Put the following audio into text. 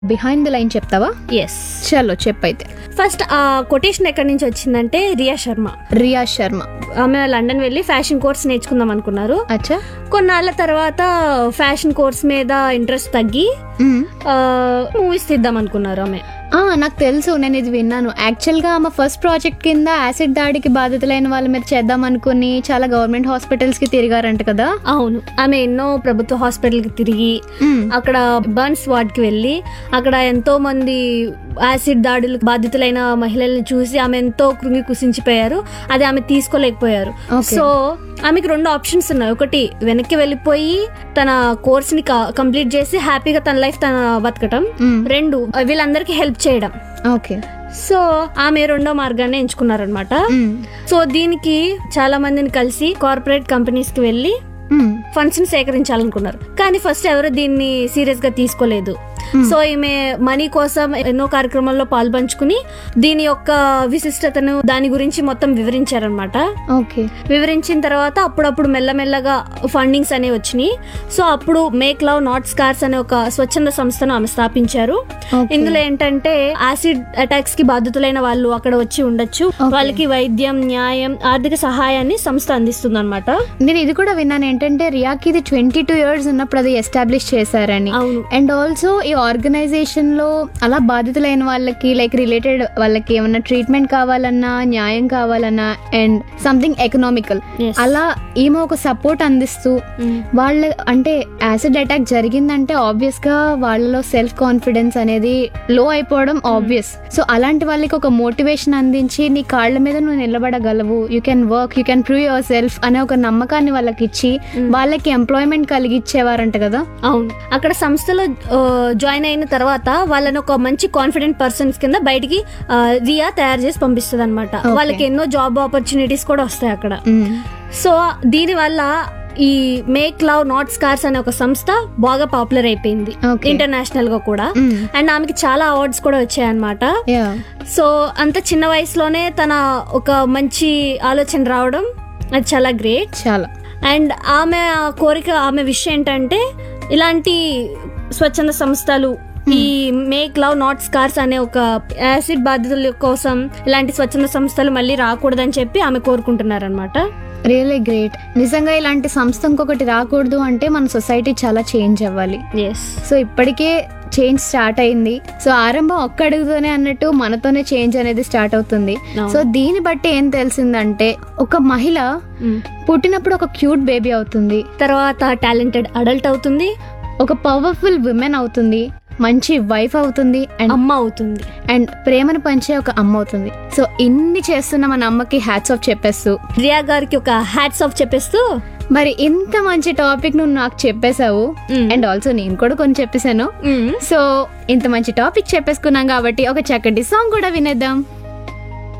Behind the line చెప్తావా yes చలో చెప్పైతే ఫస్ట్ ఆ కొటేషన్ ఎక్కడి నుంచి వచ్చిందంటే రియా శర్మ రియా శర్మ ఆమె లండన్ వెళ్ళి ఫ్యాషన్ కోర్స్ నేర్చుకుందాం అనుకున్నారు అచ్చా కొన్నాళ్ళ తర్వాత ఫ్యాషన్ కోర్స్ మీద ఇంట్రెస్ట్ తగ్గి మ్మ్. మూవీస్ తీద్దాం అనుకున్నారు ఆమె ఆ, నాకు తెలుసు నేను ఇది విన్నాను యాక్చువల్గా ఆమె ఫస్ట్ ప్రాజెక్ట్ కింద యాసిడ్ దాడికి బాధితులైన వాళ్ళ మీద చేద్దాం అనుకుని చాలా గవర్నమెంట్ హాస్పిటల్స్కి తిరిగారంట కదా అవును ఆమె ఎన్నో ప్రభుత్వ హాస్పిటల్కి తిరిగి మ్మ్. అక్కడ బర్న్స్ వార్డ్కి వెళ్ళి అక్కడ ఎంతో మంది యాసిడ్ దాడులకు బాధితులైన మహిళల్ని చూసి ఆమె ఎంతో కృంగి కుసించిపోయారు అది ఆమె తీసుకోలేకపోయారు Okay. సో ఆమెకి రెండు ఆప్షన్స్ ఉన్నాయి ఒకటి వెనక్కి వెళ్ళిపోయి తన కోర్స్ ని కంప్లీట్ చేసి హ్యాపీగా తన లైఫ్ తన బతకటం మ్మ్. రెండు వీళ్ళందరికీ హెల్ప్ చేయడం ఓకే సో ఆమె రెండో మార్గాన్ని ఎంచుకున్నారనమాట మ్మ్. సో దీనికి చాలా మందిని కలిసి కార్పొరేట్ కంపెనీస్ కి వెళ్ళి మ్మ్. ఫండ్స్ ని సేకరించాలనుకున్నారు కానీ ఫస్ట్ ఎవరు దీన్ని సీరియస్ గా తీసుకోలేదు సో ఈమె మనీ కోసం ఎన్నో కార్యక్రమాల్లో పాల్పంచుకుని దీని యొక్క విశిష్టతను దాని గురించి మొత్తం వివరించారనమాట ఓకే వివరించిన తర్వాత అప్పుడప్పుడు మెల్లమెల్లగా ఫండింగ్స్ అనేవి వచ్చినాయి సో అప్పుడు మేక్ లవ్ నాట్ స్కార్స్ అనే ఒక స్వచ్ఛంద సంస్థను ఆమె స్థాపించారు Okay. ఇందులో ఏంటంటే యాసిడ్ అటాక్స్ కి బాధితులైన వాళ్ళు అక్కడ వచ్చి ఉండొచ్చు వాళ్ళకి వైద్యం న్యాయం ఆర్థిక సహాయాన్ని సంస్థ అందిస్తుంది అనమాట నేను ఇది కూడా విన్నాను ఏంటంటే రియాకి ఇది ట్వంటీ టూ ఇయర్స్ ఉన్నప్పుడు అది ఎస్టాబ్లిష్ చేశారని అవును అండ్ ఆల్సో ఈ ఆర్గనైజేషన్ లో అలా బాధితులైన వాళ్ళకి లైక్ రిలేటెడ్ వాళ్ళకి ఏమన్నా ట్రీట్మెంట్ కావాలన్నా న్యాయం కావాలన్నా అండ్ సంథింగ్ ఎకనామికల్ Yes. అలా ఈమె ఒక సపోర్ట్ అందిస్తూ వాళ్ళ అంటే యాసిడ్ అటాక్ జరిగిందంటే ఆబ్వియస్ గా వాళ్ళలో సెల్ఫ్ కాన్ఫిడెన్స్ అనేది లో అయిపోవడం ఆబ్వియస్ సో అలాంటి వాళ్ళకి ఒక మోటివేషన్ అందించి నీ కాళ్ళ మీద నువ్వు నిలబడగలవు you can work you can prove yourself అనే ఒక నమ్మకాన్ని వాళ్ళకి ఇచ్చి వాళ్ళకి ఎంప్లాయ్మెంట్ కలిగిచ్చేవారంట కదా అవును అక్కడ సంస్థలో జాయిన్ అయిన తర్వాత వాళ్ళని ఒక మంచి కాన్ఫిడెంట్ పర్సన్స్ కింద బయటికి ఆ, రియా తయారు చేసి పంపిస్తుంది అనమాట Okay. వాళ్ళకి ఎన్నో జాబ్ ఆపర్చునిటీస్ కూడా వస్తాయి అక్కడ మ్మ్. సో దీని వల్ల ఈ మేక్ లవ్ నాట్ స్కార్స్ అనే ఒక సంస్థ బాగా పాపులర్ అయిపోయింది Okay. ఇంటర్నేషనల్ గా కూడా మ్మ్. అండ్ ఆమెకి చాలా అవార్డ్స్ కూడా వచ్చాయన్నమాట Yeah. సో అంత చిన్న వయసులోనే తన ఒక మంచి ఆలోచన రావడం అది చాలా గ్రేట్ చాలా అండ్ ఆమె ఆ కోరిక ఆమె విషయం ఏంటంటే ఇలాంటి స్వచ్ఛంద సంస్థలు ఈ మేక్ లవ్ నాట్ స్కార్స్ అనే ఒక యాసిడ్ బాధితుల కోసం ఇలాంటి స్వచ్ఛంద సంస్థలు మళ్ళీ రాకూడదని చెప్పి ఆమె కోరుకుంటున్నారనమాట రియలీ గ్రేట్ నిజంగా ఇలాంటి సంస్థ ఇంకొకటి రాకూడదు అంటే మన సొసైటీ చాలా చేంజ్ అవ్వాలి ఎస్ సో ఇప్పటికే చేంజ్ స్టార్ట్ అయింది సో ఆరంభం ఒక్క అడుగుతోనే అన్నట్టు మనతోనే చేంజ్ అనేది స్టార్ట్ అవుతుంది అవును. సో దీన్ని బట్టి ఏం తెలిసిందంటే ఒక మహిళ పుట్టినప్పుడు ఒక క్యూట్ బేబీ అవుతుంది తర్వాత టాలెంటెడ్ అడల్ట్ అవుతుంది ఒక పవర్ఫుల్ విమెన్ అవుతుంది మంచి వైఫ్ అవుతుంది అండ్ అమ్మ అవుతుంది అండ్ ప్రేమను పంచే ఒక అమ్మ అవుతుంది సో ఇన్ని చేస్తున్న మన అమ్మకి హ్యాట్స్ ఆఫ్ చెప్పేస్తూ రియా గారికి ఒక హ్యాట్స్ ఆఫ్ చెప్పేస్తూ మరి ఇంత మంచి టాపిక్ నువ్వు నాకు చెప్పేశావు Mm. అండ్ ఆల్సో నేను కూడా కొన్ని చెప్పేశాను మ్మ్. సో ఇంత మంచి టాపిక్ చెప్పేసుకున్నాం కాబట్టి ఒక చక్కటి సాంగ్ కూడా వినేద్దాం